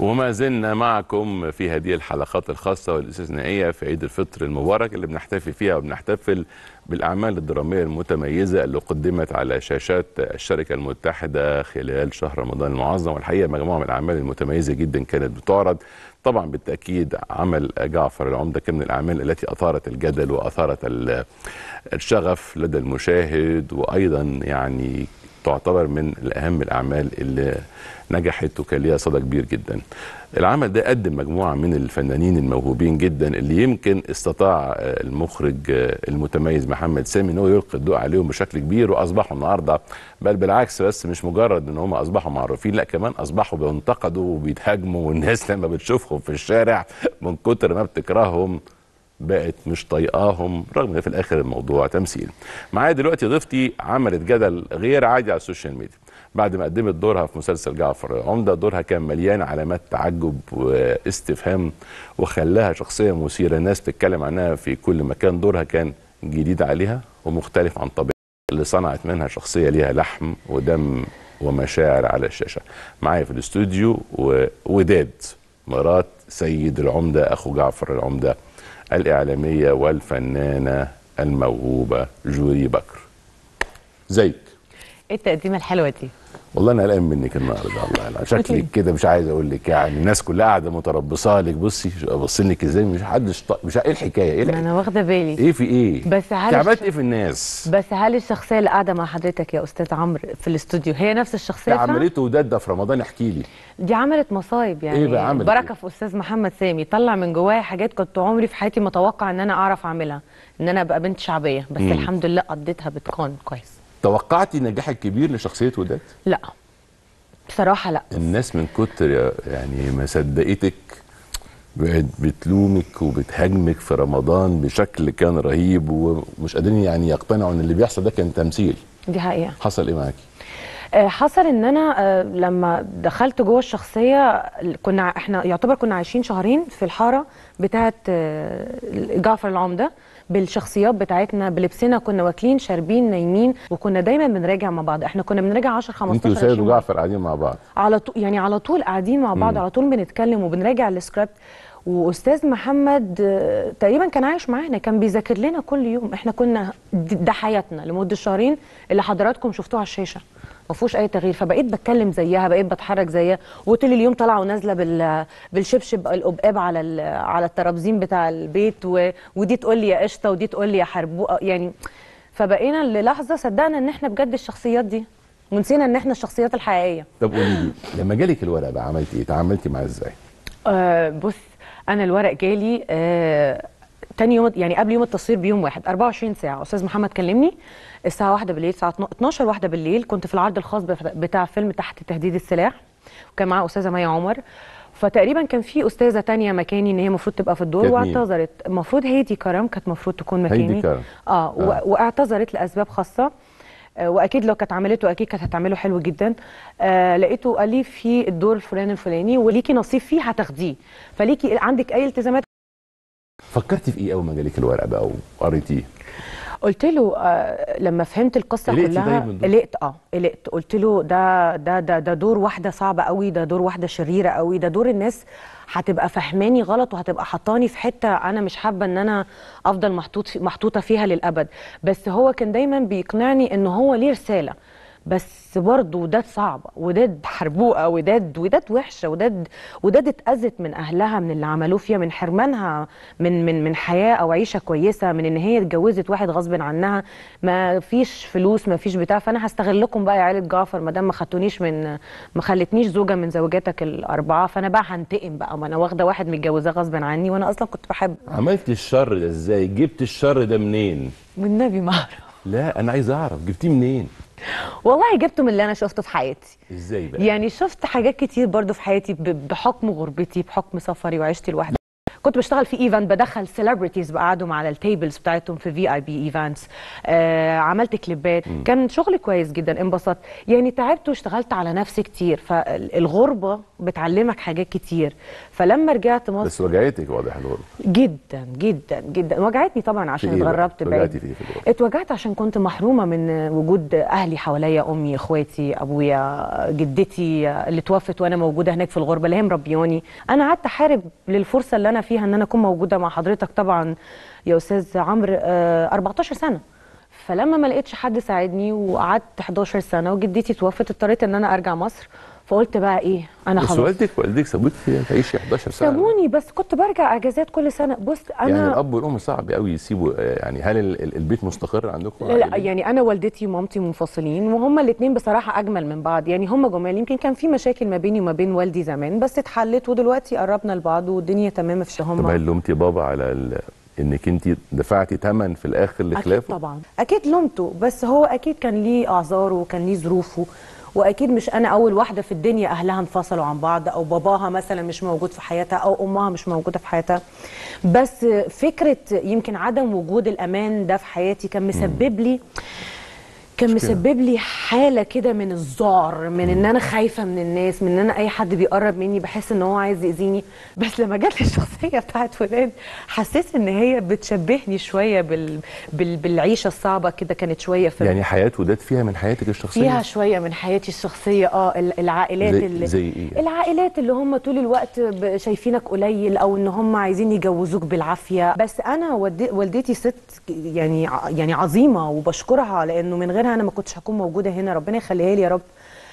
وما زلنا معكم في هذه الحلقات الخاصة والاستثنائية في عيد الفطر المبارك اللي بنحتفي فيها وبنحتفل بالأعمال الدرامية المتميزة اللي قدمت على شاشات الشركة المتحدة خلال شهر رمضان المعظم والحقيقة مجموعة من الأعمال المتميزة جدا كانت بتعرض طبعا بالتأكيد عمل جعفر العمدة كان من الأعمال التي أثارت الجدل وأثارت ال- الشغف لدى المشاهد وأيضا يعني تعتبر من الأهم الأعمال اللي نجحت وكان ليها صدى كبير جدا العمل ده قدم مجموعة من الفنانين الموهوبين جدا اللي يمكن استطاع آه، المخرج آه، المتميز محمد سامي ان هو يلقي الضوء عليهم بشكل كبير واصبحوا النهارده بل بالعكس بس مش مجرد ان هم اصبحوا معروفين لا كمان اصبحوا بينتقدوا وبيتهاجموا والناس لما بتشوفهم في الشارع من كتر ما بتكرههم بقت مش طايقاهم رغم ان في الاخر الموضوع تمثيل. معايا دلوقتي ضيفتي عملت جدل غير عادي على السوشيال ميديا. بعد ما قدمت دورها في مسلسل جعفر العمدة دورها كان مليان علامات تعجب واستفهام وخلاها شخصية مثيرة الناس تتكلم عنها في كل مكان دورها كان جديد عليها ومختلف عن طبيعتها اللي صنعت منها شخصية ليها لحم ودم ومشاعر على الشاشة معايا في الاستوديو ووداد مرات سيد العمدة أخو جعفر العمدة الإعلامية والفنانة الموهوبة جوري بكر زيك ايه التقديمه الحلوه دي والله انا قلقان منك النهارده والله انا شكلك كده مش عايز اقول لك يعني الناس كلها قاعده متربصه لك بصي ابص لك ازاي مش حدش ط... مش ايه الحكايه ايه ما الحكاية؟ انا واخده بالي ايه في ايه بس هل انت عملت الش- ايه في الناس بس هل الشخصيه اللي قاعده مع حضرتك يا استاذ عمرو في الاستوديو هي نفس الشخصيه ده فعلا؟ عملته وداد ده في رمضان احكي لي دي عملت مصايب يعني إيه بقى عملت بركه إيه؟ في استاذ محمد سامي طلع من جوايا حاجات كنت عمري في حياتي ما اتوقع ان انا اعرف اعملها ان انا ابقى بنت شعبيه بس مم. الحمد لله قضيتها باتقان كويس توقعتي النجاح الكبير لشخصيه وداد لا بصراحه لا الناس من كتر يعني ما صدقتك بقت بتلومك وبتهاجمك في رمضان بشكل كان رهيب ومش قادرين يعني يقتنعوا ان اللي بيحصل ده كان تمثيل دي حقيقه حصل ايه معاكي آه، حصل ان انا آه، لما دخلت جوه الشخصيه كنا احنا يعتبر كنا عايشين شهرين في الحاره بتاعه آه، جعفر العمده بالشخصيات بتاعتنا بلبسنا كنا واكلين شاربين نايمين وكنا دايما بنراجع مع بعض احنا كنا بنراجع 10 15 انت وسيد 20 مرة. وجعفر قاعدين مع بعض على طول يعني على طول قاعدين مع بعض مم. على طول بنتكلم وبنراجع السكريبت واستاذ محمد آه، تقريبا كان عايش معانا كان بيذاكر لنا كل يوم احنا كنا د- ده حياتنا لمده شهرين اللي حضراتكم شفتوه على الشاشه ما فيهوش اي تغيير فبقيت بتكلم زيها بقيت بتحرك زيها وطول اليوم طالعه ونازله بال بالشبشب القبقاب على ال- على الترابزين بتاع البيت و... ودي تقول لي يا قشطه ودي تقول لي يا حربوقه يعني فبقينا للحظه صدقنا ان احنا بجد الشخصيات دي ونسينا ان احنا الشخصيات الحقيقيه طب قولي لي لما جالك الورق بقى عملتي ايه تعاملتي معاه ازاي آه بص انا الورق جالي آه تاني يوم يعني قبل يوم التصوير بيوم واحد 24 ساعه استاذ محمد كلمني الساعه واحدة بالليل الساعه 12 واحدة بالليل كنت في العرض الخاص بف- بتاع فيلم تحت تهديد السلاح وكان معاه استاذه مي عمر فتقريبا كان في استاذه تانية مكاني ان هي المفروض تبقى في الدور كانت مين؟ واعتذرت المفروض هيدي كرم كانت المفروض تكون هيدي مكاني كرم. اه, و... آه. واعتذرت لاسباب خاصه آه، واكيد لو كانت عملته اكيد كانت هتعمله حلو جدا آه لقيته قال لي في الدور الفلاني الفلاني وليكي نصيب فيه هتاخديه فليكي عندك اي التزامات فكرتي في ايه اول ما جالك الورق بقى وقريتيه قلت له آه لما فهمت القصه قلقتي كلها طيب من الدور؟ قلقت اه قلقت قلت له ده ده ده ده دور واحده صعبه قوي ده دور واحده شريره قوي ده دور الناس هتبقى فهماني غلط وهتبقى حطاني في حته انا مش حابه ان انا افضل محطوط في محطوطه فيها للابد بس هو كان دايما بيقنعني ان هو ليه رساله بس برضه وداد صعبه وداد حربوقه وداد وداد وحشه وداد وداد اتاذت من اهلها من اللي عملوه فيها من حرمانها من من من حياه او عيشه كويسه من ان هي اتجوزت واحد غصب عنها ما فيش فلوس ما فيش بتاع فانا هستغلكم بقى يا عيله جعفر ما دام ما خدتونيش من ما خلتنيش زوجه من زوجاتك الاربعه فانا بقى هنتقم بقى ما انا واخده واحد متجوزاه غصب عني وانا اصلا كنت بحب عملت الشر ده ازاي جبت الشر ده منين والنبي ما اعرف لا انا عايز اعرف جبتيه منين والله جبته من اللي انا شفته في حياتي ازاي بقى يعني شفت حاجات كتير برضو في حياتي ب- بحكم غربتي بحكم سفري وعيشتي لوحدي كنت بشتغل في ايفنت بدخل سيلبرتيز بقعدهم على التيبلز بتاعتهم في في اي بي ايفنتس عملت كليبات كان شغلي كويس جدا انبسطت يعني تعبت واشتغلت على نفسي كتير فالغربه بتعلمك حاجات كتير فلما رجعت مصر بس وجعتك واضح الغربه جدا جدا جدا وجعتني طبعا عشان في إيه بقى؟ اتغربت بعيد اتوجعتي في إيه في الغربة؟ اتوجعت عشان كنت محرومه من وجود اهلي حواليا امي اخواتي ابويا جدتي اللي توفت وانا موجوده هناك في الغربه اللي هي مربياني انا قعدت احارب للفرصه اللي انا فيها ان انا اكون موجوده مع حضرتك طبعا يا استاذ عمرو آه، 14 سنه فلما ما لقيتش حد ساعدني وقعدت 11 سنه وجدتي توفت اضطريت ان انا ارجع مصر فقلت بقى ايه انا بس خلاص والدك والدك سابوك تعيشي 11 سنه سابوني بس كنت برجع اجازات كل سنه بص انا يعني الاب والام صعب قوي يسيبوا آه، يعني هل ال- ال- البيت مستقر عندكم لا لا عائلي؟ يعني انا والدتي ومامتي منفصلين وهما الاثنين بصراحه اجمل من بعض يعني هما جمال يمكن كان في مشاكل ما بيني وما بين والدي زمان بس اتحلت ودلوقتي قربنا لبعض والدنيا تمام في طب هما هل لومتي بابا على ال... انك انت دفعتي ثمن في الاخر اكيد لخلافه طبعا اكيد لومته بس هو اكيد كان ليه اعذاره وكان ليه ظروفه واكيد مش انا اول واحده في الدنيا اهلها انفصلوا عن بعض او باباها مثلا مش موجود في حياتها او امها مش موجوده في حياتها بس فكره يمكن عدم وجود الامان ده في حياتي كان مسبب لي كان مشكلة. مسبب لي حاله كده من الذعر من ان انا خايفه من الناس من ان انا اي حد بيقرب مني بحس ان هو عايز ياذيني بس لما جت لي الشخصيه بتاعت ولاد حسيت ان هي بتشبهني شويه بال... بال... بالعيشه الصعبه كده كانت شويه في يعني حياه وداد فيها من حياتك الشخصيه فيها شويه من حياتي الشخصيه اه ال- العائلات زي- اللي زي إيه؟ العائلات اللي هم طول الوقت ب- شايفينك قليل او ان هم عايزين يجوزوك بالعافيه بس انا ودي والدتي ست يعني ع- يعني عظيمه وبشكرها لانه من غيرها انا ما كنتش هكون موجوده هنا ربنا يخليها لي يا رب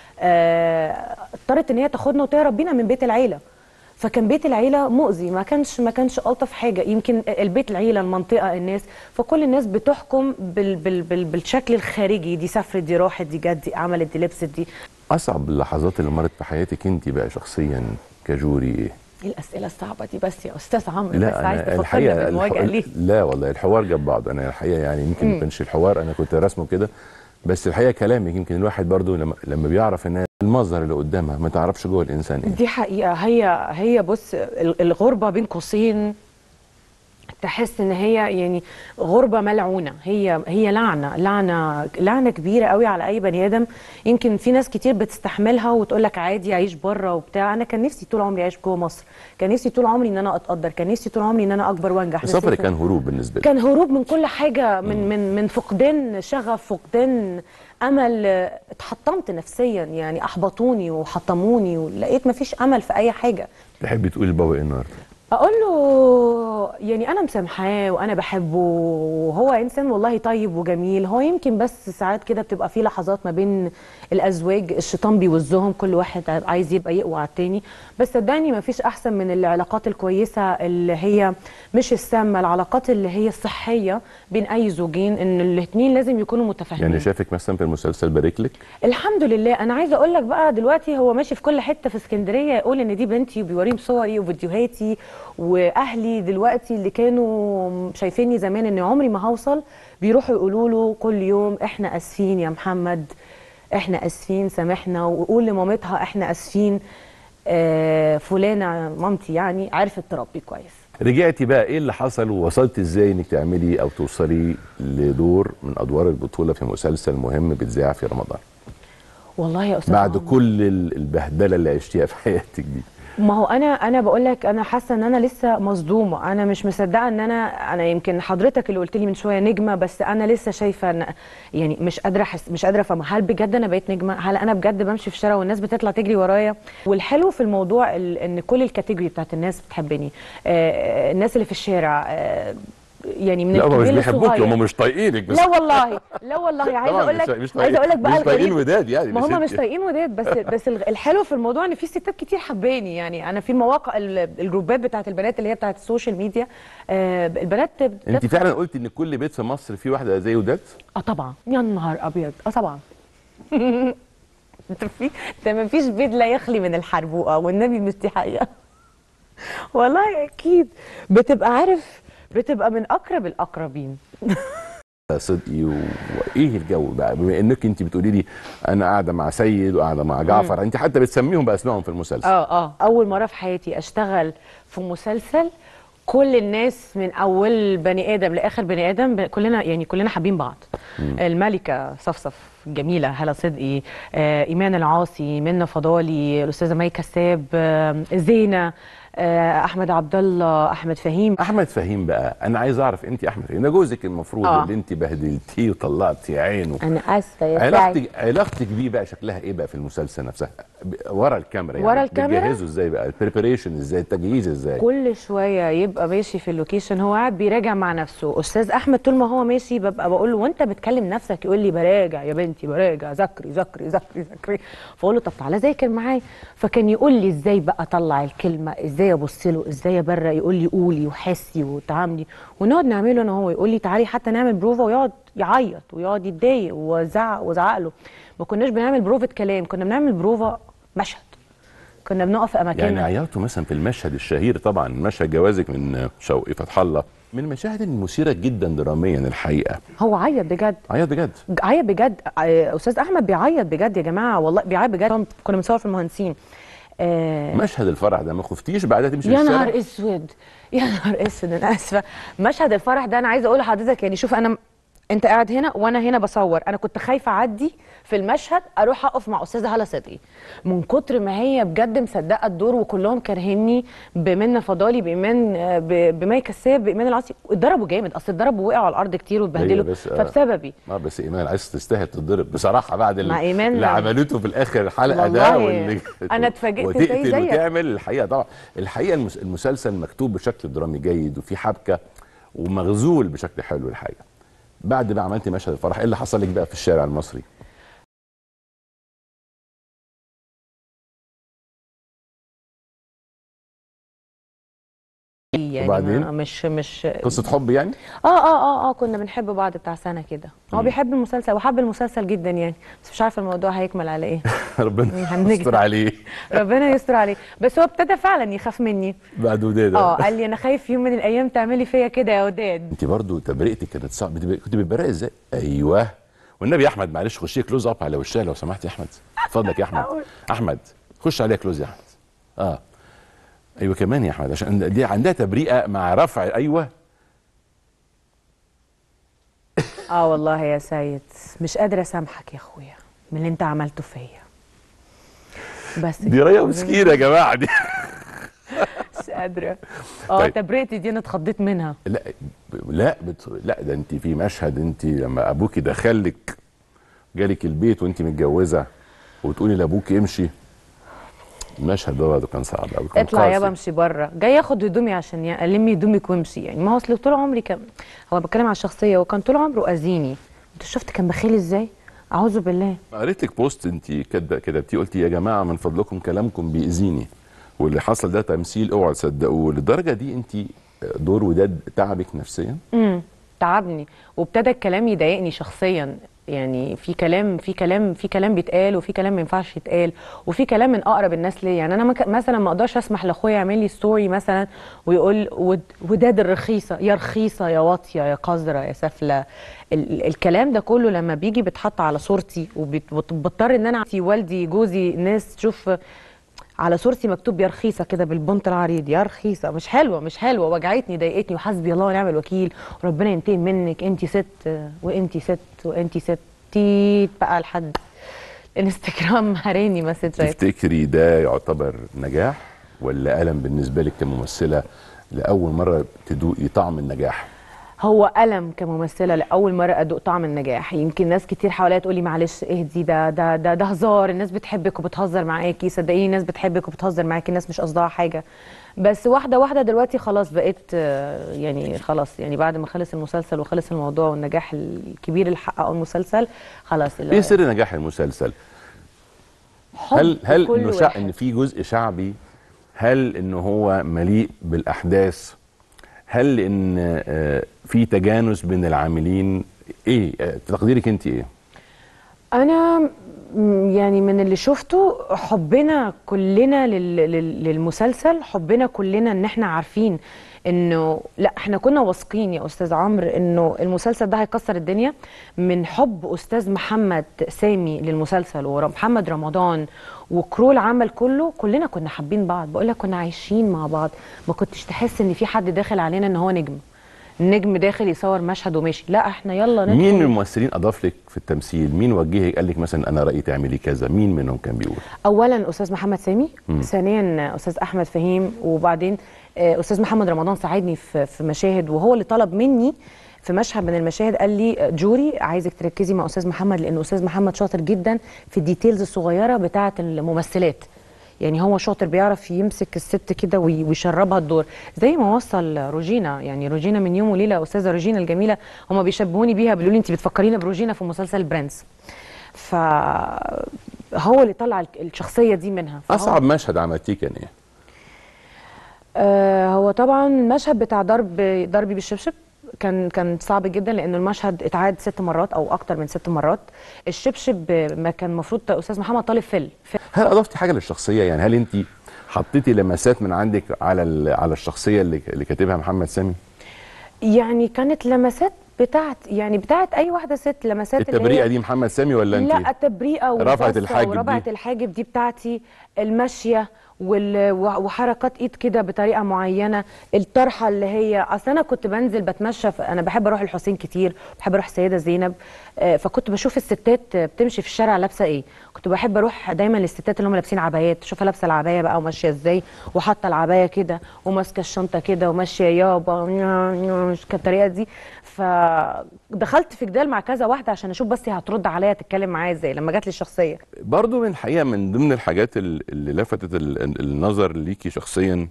آه، اضطرت ان هي تاخدنا وتهرب بينا من بيت العيله فكان بيت العيله مؤذي ما كانش ما كانش الطف حاجه يمكن البيت العيله المنطقه الناس فكل الناس بتحكم بال بال بال بالشكل الخارجي دي سافرت دي راحت دي جت دي عملت دي لبست دي اصعب اللحظات اللي مرت في حياتك انت بقى شخصيا كجوري ايه ايه الاسئله الصعبه دي بس يا استاذ عمرو بس لا عايز انا تفكرنا الحقيقه بالمواجهه الح... ليه لا والله الحوار جاب بعض انا الحقيقه يعني يمكن ما كانش الحوار انا كنت رسمه كده بس الحقيقه كلامك يمكن الواحد برضو لما, لما بيعرف ان المظهر اللي قدامها ما تعرفش جوه الانسان ايه دي حقيقة هي هي بص ال- الغربة بين قوسين تحس ان هي يعني غربة ملعونة هي هي لعنة لعنة لعنة كبيرة قوي على اي بني ادم يمكن في ناس كتير بتستحملها وتقول لك عادي اعيش بره وبتاع انا كان نفسي طول عمري اعيش جوه مصر كان نفسي طول عمري ان انا اتقدر كان نفسي طول عمري ان انا اكبر وانجح بس السفر يمكن- كان هروب بالنسبه لي كان هروب من كل حاجة من من من فقدان شغف فقدان أمل آه، اتحطمت نفسيا يعني أحبطوني وحطموني ولقيت مفيش أمل في أي حاجة تحبي تقولي لبابا ايه النهارده أقول له يعني أنا مسامحاه وأنا بحبه وهو إنسان والله طيب وجميل هو يمكن بس ساعات كده بتبقى في لحظات ما بين الأزواج الشيطان بيوزهم كل واحد عايز يبقى يقوى على التاني بس صدقني مفيش أحسن من العلاقات الكويسة اللي هي مش السامة العلاقات اللي هي الصحية بين أي زوجين إن الاتنين لازم يكونوا متفاهمين يعني شافك مثلا في المسلسل بارك لك الحمد لله انا عايزه اقول لك بقى دلوقتي هو ماشي في كل حته في اسكندريه يقول ان دي بنتي وبيوريهم صوري وفيديوهاتي واهلي دلوقتي اللي كانوا شايفيني زمان ان عمري ما هوصل بيروحوا يقولوا له كل يوم احنا اسفين يا محمد احنا اسفين سامحنا وقول لمامتها احنا اسفين آه فلانه مامتي يعني عرفت تربي كويس رجعتي بقى ايه اللي حصل ووصلت ازاي انك تعملي او توصلي لدور من ادوار البطوله في مسلسل مهم بيتذاع في رمضان والله يا استاذ بعد عمرو. كل ال- البهدله اللي عشتيها في حياتك دي ما هو انا انا بقول لك انا حاسه ان انا لسه مصدومه انا مش مصدقه ان انا انا يمكن حضرتك اللي قلت لي من شويه نجمه بس انا لسه شايفه ان يعني مش قادره احس مش قادره افهم هل بجد انا بقيت نجمه هل انا بجد بمشي في الشارع والناس بتطلع تجري ورايا والحلو في الموضوع ال- ان كل الكاتيجوري بتاعت الناس بتحبني آه الناس اللي في الشارع آه يعني من لا هم مش الكبير بيحبوك للصغير. هم مش طايقينك بس لا والله لا والله عايزه طبعاً اقول مش- لك مش عايزه اقول لك بقى مش طايقين الغريب وداد يعني ما بس هم انت- مش طايقين وداد بس بس الغ- الحلو في الموضوع ان في ستات كتير حباني يعني انا في المواقع ال- الجروبات بتاعت البنات اللي هي بتاعت السوشيال ميديا آه البنات انت بتدخل- فعلا قلت ان كل بيت في مصر فيه واحده زي وداد اه طبعا يا نهار ابيض اه طبعا انت في ده ما فيش بيت لا يخلي من الحربوقه والنبي مش دي حقيقه والله اكيد بتبقى عارف بتبقى من اقرب الاقربين صدقي و- وايه الجو بقى بما انك انت بتقولي لي انا قاعده مع سيد وقاعده مع جعفر انت حتى بتسميهم باسمائهم في المسلسل اه اه اول مره في حياتي اشتغل في مسلسل كل الناس من اول بني ادم لاخر بني ادم ب- كلنا يعني كلنا حابين بعض الملكه صفصف جميله هلا صدقي آه ايمان العاصي منى فضالي الاستاذه مي كساب آه زينه آه احمد عبد الله احمد فهيم احمد فهيم بقى انا عايز اعرف انت احمد فهيم ده جوزك المفروض آه. اللي انت بهدلتيه وطلعتي عينه انا اسفه يا علاقتك علاقتك بيه بقى شكلها ايه بقى في المسلسل نفسها ب- ورا الكاميرا يعني ورا الكاميرا؟ بتجهزه ازاي بقى البريبريشن ازاي التجهيز ازاي كل شويه يبقى ماشي في اللوكيشن هو قاعد بيراجع مع نفسه استاذ احمد طول ما هو ماشي ببقى بقول له وانت بتكلم نفسك يقول لي براجع يا بنتي براجع ذاكري ذاكري ذاكري ذاكري فاقول له طب تعالى ذاكر معايا فكان يقول لي ازاي بقى اطلع الكلمه ازاي ابص له ازاي ابرق يقول لي قولي وحسي وتعاملي ونقعد نعمله انا وهو يقول لي تعالي حتى نعمل بروفا ويقعد يعيط ويقعد يتضايق وزعق وزعق له ما كناش بنعمل بروفة كلام كنا بنعمل بروفا مشهد كنا بنقف في اماكن يعني عيطتوا مثلا في المشهد الشهير طبعا مشهد جوازك من شوقي فتح الله من المشاهد المثيره جدا دراميا الحقيقه هو عيط بجد عيط بجد عيط بجد آه، استاذ احمد بيعيط بجد يا جماعه والله بيعيط بجد كنا بنصور في المهندسين آه مشهد الفرح ده ما خفتيش بعدها تمشي يا في الشارع نهار اسود يا نهار اسود انا اسفه مشهد الفرح ده انا عايزه اقول لحضرتك يعني شوف انا انت قاعد هنا وانا هنا بصور انا كنت خايفه اعدي في المشهد اروح اقف مع استاذه هاله صدقي من كتر ما هي بجد مصدقه الدور وكلهم كارهيني بمنى فضالي بايمان آه، ب- بمي كساب بايمان العاصي اتضربوا جامد اصل اتضربوا وقعوا على الارض كتير هي واتبهدلوا بس، آه. فبسببي اه بس ايمان عايز تستاهل تتضرب بصراحه بعد مع ال- إيمان اللي لما- عملته في الاخر الحلقه ده والله واللي أنا اتفاجئت زي وتقتل زيك. وتعمل الحقيقه طبعا الحقيقه المس- المسلسل مكتوب بشكل درامي جيد وفي حبكه ومغزول بشكل حلو الحقيقه بعد ما عملتي مشهد الفرح ايه اللي حصل لك بقى في الشارع المصري يعني وبعدين؟ ما- مش مش قصه حب يعني اه اه اه اه كنا بنحب بعض بتاع سنه كده هو بيحب المسلسل وحب المسلسل جدا يعني بس مش عارفه الموضوع هيكمل على ايه ربنا هنجد. يستر عليه ربنا يستر عليه بس هو ابتدى فعلا يخاف مني بعد وداد اه قال لي انا خايف يوم من الايام تعملي فيا كده يا وداد انت برضو تبرئتك كانت صعب بتبقى- كنت بتبرئي ازاي ايوه والنبي يا احمد معلش خشي كلوز اب على وشها لو سمحت يا احمد اتفضلك يا احمد احمد خش عليها كلوز يا احمد اه ايوه كمان يا احمد عشان دي عندها تبرئه مع رفع ايوه اه والله يا سيد مش قادره اسامحك يا اخويا من اللي انت عملته فيا بس دي ريا مسكينه يا جماعه دي مش قادره اه طيب. تبرئتي دي انا اتخضيت منها لا ب- لا بت... لا ده انت في مشهد انت لما ابوكي دخلك جالك البيت وانت متجوزه وتقولي لابوك امشي المشهد ده برضه كان صعب قوي كان اطلع يابا قاسي. امشي بره جاي اخد هدومي عشان ي- الم هدومك وامشي يعني ما هو اصل طول عمري كان هو بتكلم على الشخصيه وكان طول عمره اذيني انت شفت كان بخيل ازاي اعوذ بالله قريت لك بوست انت كده كتبتيه قلتي يا جماعه من فضلكم كلامكم بيأذيني واللي حصل ده تمثيل اوعوا تصدقوه للدرجه دي انت دور وداد تعبك نفسيا امم تعبني وابتدى الكلام يضايقني شخصيا يعني في كلام في كلام في كلام بيتقال وفي كلام ما ينفعش يتقال وفي كلام من اقرب الناس ليا يعني انا مك- مثلا ما اقدرش اسمح لاخويا يعمل لي ستوري مثلا ويقول ود- وداد الرخيصه يا رخيصه يا واطيه يا قذره يا سافله ال- ال- الكلام ده كله لما بيجي بيتحط على صورتي وبضطر ان انا أعطي والدي جوزي ناس تشوف على صورتي مكتوب يا رخيصه كده بالبنط العريض يا رخيصه مش حلوه مش حلوه وجعتني ضايقتني وحسبي الله ونعم الوكيل وربنا ينتقم منك انت ست وانت ست وانت ست تيت بقى لحد الانستجرام هراني مسجات تفتكري ده يعتبر نجاح ولا ألم بالنسبه لك كممثله لاول مره تدوقي طعم النجاح هو ألم كممثلة لأول مرة أدوق طعم النجاح يمكن ناس كتير حواليا تقولي معلش اهدي ده ده ده ده هزار الناس بتحبك وبتهزر معاكي صدقيني الناس بتحبك وبتهزر معاكي الناس مش قصدها حاجة بس واحدة واحدة دلوقتي خلاص بقيت آه، يعني خلاص يعني بعد ما خلص المسلسل وخلص الموضوع والنجاح الكبير اللي حققه المسلسل خلاص اللي ايه هو سر نجاح المسلسل حب هل هل كل انه شع... واحد. ان في جزء شعبي هل انه هو مليء بالاحداث هل ان آه، في تجانس بين العاملين ايه آه، تقديرك انت ايه انا م- يعني من اللي شفته حبنا كلنا لل- لل- للمسلسل حبنا كلنا ان احنا عارفين انه لا احنا كنا واثقين يا استاذ عمرو انه المسلسل ده هيكسر الدنيا من حب استاذ محمد سامي للمسلسل ومحمد رمضان وكرو العمل كله كلنا كنا حابين بعض بقول لك كنا عايشين مع بعض ما كنتش تحس ان في حد داخل علينا ان هو نجم نجم داخل يصور مشهد وماشي لا احنا يلا ندخل مين من الممثلين اضاف لك في التمثيل مين وجهك قال لك مثلا انا رايي تعملي كذا مين منهم كان بيقول اولا استاذ محمد سامي ثانيا استاذ احمد فهيم وبعدين آه، استاذ محمد رمضان ساعدني في في مشاهد وهو اللي طلب مني في مشهد من المشاهد قال لي آه، جوري عايزك تركزي مع استاذ محمد لان استاذ محمد شاطر جدا في الديتيلز الصغيره بتاعه الممثلات يعني هو شاطر بيعرف يمسك الست كده وي- ويشربها الدور زي ما وصل روجينا يعني روجينا من يوم وليله استاذه روجينا الجميله هم بيشبهوني بيها بيقولوا لي انت بتفكرينا بروجينا في مسلسل برنس فهو اللي طلع الك- الشخصيه دي منها فهو اصعب مشهد عملتيه كان ايه آه هو طبعا المشهد بتاع ضرب ضربي بالشبشب كان كان صعب جدا لان المشهد اتعاد ست مرات او اكتر من ست مرات الشبشب ما كان المفروض استاذ محمد طالب فل فل. هل اضفتي حاجه للشخصيه يعني هل انت حطيتي لمسات من عندك على ال- على الشخصيه اللي اللي كاتبها محمد سامي يعني كانت لمسات بتاعت يعني بتاعت اي واحده ست لمسات اللي هي- التبريئه دي محمد سامي ولا انت لا التبريئه رفعت والبسة الحاجب دي. ورفعت الحاجب دي بتاعتي الماشيه وال... وحركات ايد كده بطريقه معينه الطرحه اللي هي اصل انا كنت بنزل بتمشى في... انا بحب اروح الحسين كتير بحب اروح السيده زينب آه، فكنت بشوف الستات بتمشي في الشارع لابسه ايه كنت بحب اروح دايما للستات اللي هم لابسين عبايات اشوفها لابسه العبايه بقى وماشيه ازاي وحاطه العبايه كده وماسكه الشنطه كده وماشيه يابا مش كانت الطريقه دي فدخلت في جدال مع كذا واحده عشان اشوف بس هي هترد عليا تتكلم معايا ازاي لما جات لي الشخصيه برضو من الحقيقه من ضمن الحاجات ال- اللي لفتت ال- النظر ليكي شخصيا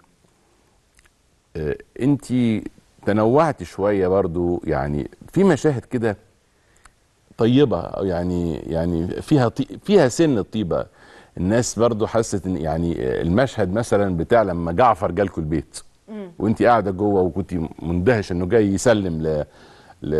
انت تنوعت شويه برضو يعني في مشاهد كده طيبه أو يعني يعني فيها طي فيها سن الطيبه الناس برضو حست ان يعني المشهد مثلا بتاع لما جعفر جالكوا البيت وانت قاعده جوه وكنت مندهش انه جاي يسلم ل ل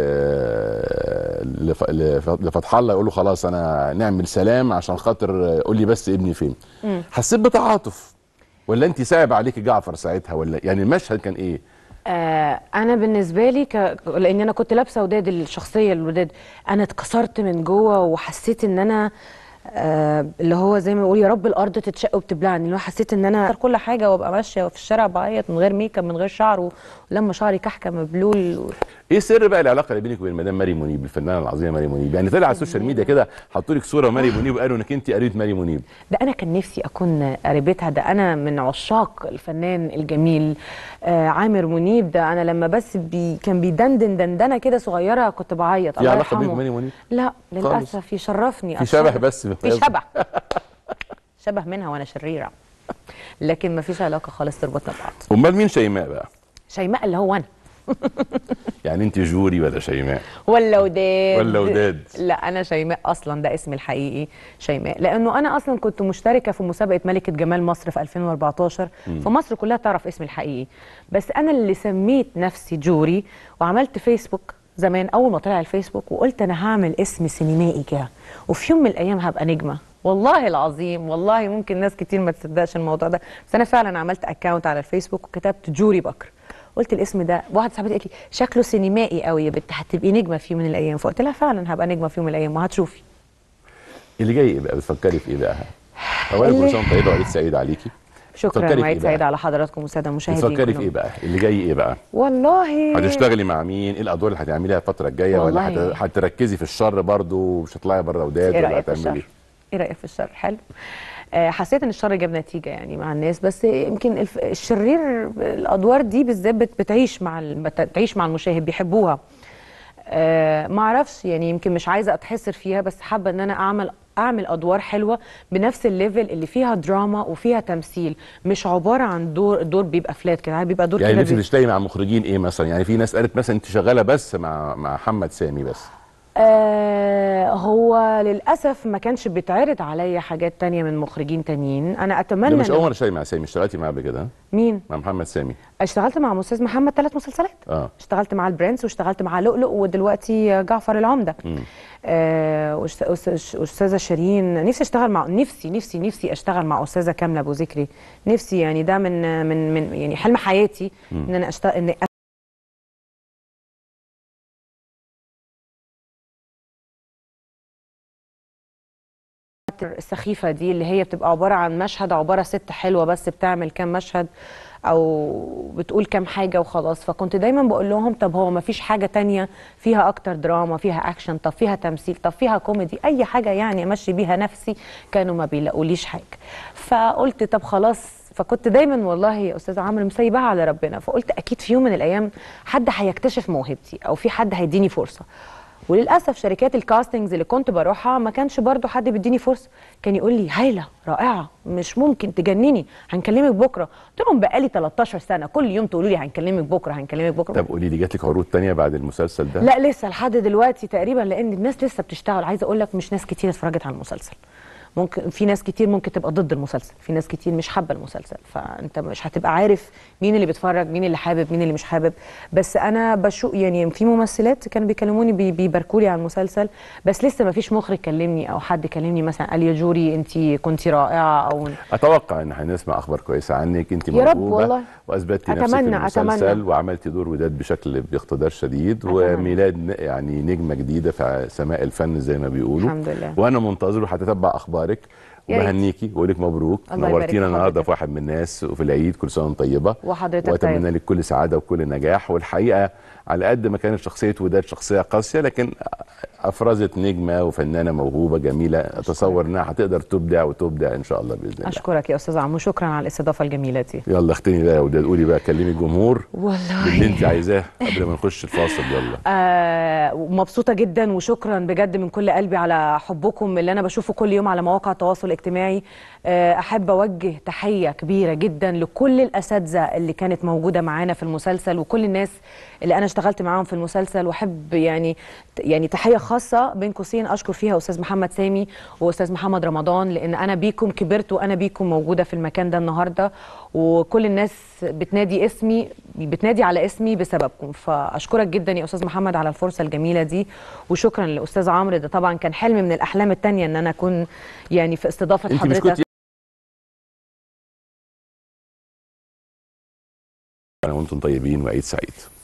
لف- لف- لفتح الله يقول له خلاص انا نعمل سلام عشان خاطر قول لي بس ابني فين حسيت بتعاطف ولا انت صعب عليك جعفر ساعتها ولا يعني المشهد كان ايه آه انا بالنسبه لي ك... لان انا كنت لابسه وداد الشخصيه الوداد انا اتكسرت من جوه وحسيت ان انا آه اللي هو زي ما بيقول يا رب الارض تتشق وبتبلعني اللي هو حسيت ان انا أكسر كل حاجه وابقى ماشيه في الشارع بعيط من غير ميك اب من غير شعر ولما شعري كحكه مبلول و... ايه سر بقى العلاقه اللي بينك وبين مدام ماري منيب الفنانه العظيمه ماري منيب يعني طلع على السوشيال ميديا كده حطوا لك صوره ماري منيب وقالوا انك انت قريبه ماري منيب ده انا كان نفسي اكون قريبتها ده انا من عشاق الفنان الجميل آه عامر منيب ده انا لما بس بي كان بيدندن دندنه كده صغيره كنت بعيط في الله علاقه بينك يرحمه وبين منيب لا خالص. للاسف يشرفني في شبه أشرف. بس في شبه شبه منها وانا شريره لكن ما فيش علاقه خالص تربطنا ببعض امال مين شيماء بقى شيماء اللي هو انا يعني انت جوري ولا شيماء ولا وداد ولا وداد. لا انا شيماء اصلا ده اسمي الحقيقي شيماء لانه انا اصلا كنت مشتركه في مسابقه ملكه جمال مصر في 2014 فمصر كلها تعرف اسمي الحقيقي بس انا اللي سميت نفسي جوري وعملت فيسبوك زمان اول ما طلع الفيسبوك وقلت انا هعمل اسم سينمائي كده وفي يوم من الايام هبقى نجمه والله العظيم والله ممكن ناس كتير ما تصدقش الموضوع ده بس انا فعلا عملت اكونت على الفيسبوك وكتبت جوري بكر قلت الاسم ده واحده صاحبتي قالت لي شكله سينمائي قوي يا بنت هتبقي نجمه في يوم من الايام فقلت لها فعلا هبقى نجمه في يوم من الايام وهتشوفي اللي جاي ايه بقى بتفكري في ايه بقى اولا اللي- كل سنه وانت طيبه وعيد سعيد عليكي بتفكري شكرا في وعيد إيه سعيد بقى؟ على حضراتكم والساده المشاهدين بتفكري في كلهم. ايه بقى اللي جاي ايه بقى والله هتشتغلي مع مين ايه الادوار اللي هتعمليها الفتره الجايه ولا والله. هت- هتركزي في الشر برضو ومش هتطلعي بره وداد ايه ولا رايك في هتعملي الشر؟ ايه رايك في الشر؟ حلو آه، حسيت ان الشر جاب نتيجه يعني مع الناس بس يمكن الف- الشرير الادوار دي بالذات بت- بتعيش مع ال- بت- بتعيش مع المشاهد بيحبوها آه، ما اعرفش يعني يمكن مش عايزه اتحسر فيها بس حابه ان انا اعمل اعمل ادوار حلوه بنفس الليفل اللي فيها دراما وفيها تمثيل مش عباره عن دور دور بيبقى فلات كده عارف بيبقى دور يعني كده نفسك بي- تشتغلي مع مخرجين ايه مثلا يعني في ناس قالت مثلا انت شغاله بس مع مع محمد سامي بس آه هو للاسف ما كانش بيتعرض عليا حاجات تانية من مخرجين تانيين انا ده اتمنى مش إن- اول مره اشتغلي مع سامي اشتغلتي معاه قبل كده ها؟ مين مع محمد سامي اشتغلت مع استاذ محمد ثلاث مسلسلات اه اشتغلت مع البرنس واشتغلت مع لؤلؤ ودلوقتي جعفر العمده مم. آه وأست- أست- استاذه شيرين نفسي اشتغل مع نفسي نفسي نفسي اشتغل مع استاذه كامله ابو ذكري نفسي يعني ده من من من يعني حلم حياتي ان انا اشتغل ان السخيفة دي اللي هي بتبقى عبارة عن مشهد عبارة ست حلوة بس بتعمل كام مشهد أو بتقول كام حاجة وخلاص فكنت دايما بقول لهم طب هو ما فيش حاجة تانية فيها أكتر دراما فيها أكشن طب فيها تمثيل طب فيها كوميدي أي حاجة يعني أمشي بيها نفسي كانوا ما بيلاقوليش حاجة فقلت طب خلاص فكنت دايما والله يا استاذ عمرو مسيبها على ربنا فقلت اكيد في يوم من الايام حد هيكتشف موهبتي او في حد هيديني فرصه وللاسف شركات الكاستنجز اللي كنت بروحها ما كانش برضو حد بيديني فرصه كان يقول لي هايله رائعه مش ممكن تجنني هنكلمك بكره قلت لهم بقالي 13 سنه كل يوم تقولوا لي هنكلمك بكره هنكلمك بكره طب قولي لي جات لك عروض تانية بعد المسلسل ده لا لسه لحد دلوقتي تقريبا لان الناس لسه بتشتغل عايزه اقول لك مش ناس كتير اتفرجت على المسلسل ممكن في ناس كتير ممكن تبقى ضد المسلسل في ناس كتير مش حابه المسلسل فانت مش هتبقى عارف مين اللي بيتفرج مين اللي حابب مين اللي مش حابب بس انا بشوف يعني في ممثلات كانوا بيكلموني بي بيباركوا لي على المسلسل بس لسه ما فيش مخرج كلمني او حد كلمني مثلا قال يا جوري انت كنتي رائعه او اتوقع ان هنسمع اخبار كويسه عنك انت يا رب موهوبه والله. واثبتي نفسك أتمنى- في المسلسل أتمنى. وعملتي دور وداد بشكل باقتدار شديد أتمنى. وميلاد ن- يعني نجمه جديده في سماء الفن زي ما بيقولوا الحمد لله. وانا منتظر وهتتبع اخبارك يا ريت. وبهنيكي واقول لك مبروك الله يبارك نورتينا في النهارده حضرتك. في واحد من الناس وفي العيد كل سنه وانت طيبه وحضرتك واتمنى طيب. لك كل سعاده وكل نجاح والحقيقه على قد ما كانت شخصيه وداد شخصيه قاسيه لكن افرزت نجمه وفنانه موهوبه جميله اتصور انها هتقدر تبدع وتبدع ان شاء الله باذن الله اشكرك يا استاذ عمو شكرا على الاستضافه الجميله دي يلا اختني بقى يا وداد قولي بقى كلمي الجمهور والله باللي انت عايزاه قبل ما نخش الفاصل يلا آه مبسوطة جدا وشكرا بجد من كل قلبي على حبكم اللي أنا بشوفه كل يوم على مواقع التواصل الاجتماعي آه أحب أوجه تحية كبيرة جدا لكل الأساتذة اللي كانت موجودة معانا في المسلسل وكل الناس اللي أنا اشتغلت معاهم في المسلسل وأحب يعني يعني تحية خاصة بين قوسين أشكر فيها أستاذ محمد سامي وأستاذ محمد رمضان لأن أنا بيكم كبرت وأنا بيكم موجودة في المكان ده النهاردة وكل الناس بتنادي اسمي بتنادي على اسمي بسببكم فاشكرك جدا يا استاذ محمد على الفرصه الجميله دي وشكرا لاستاذ عمرو ده طبعا كان حلم من الاحلام التانية ان انا اكون يعني في استضافه انت مش حضرتك كنت وانتم طيبين وعيد سعيد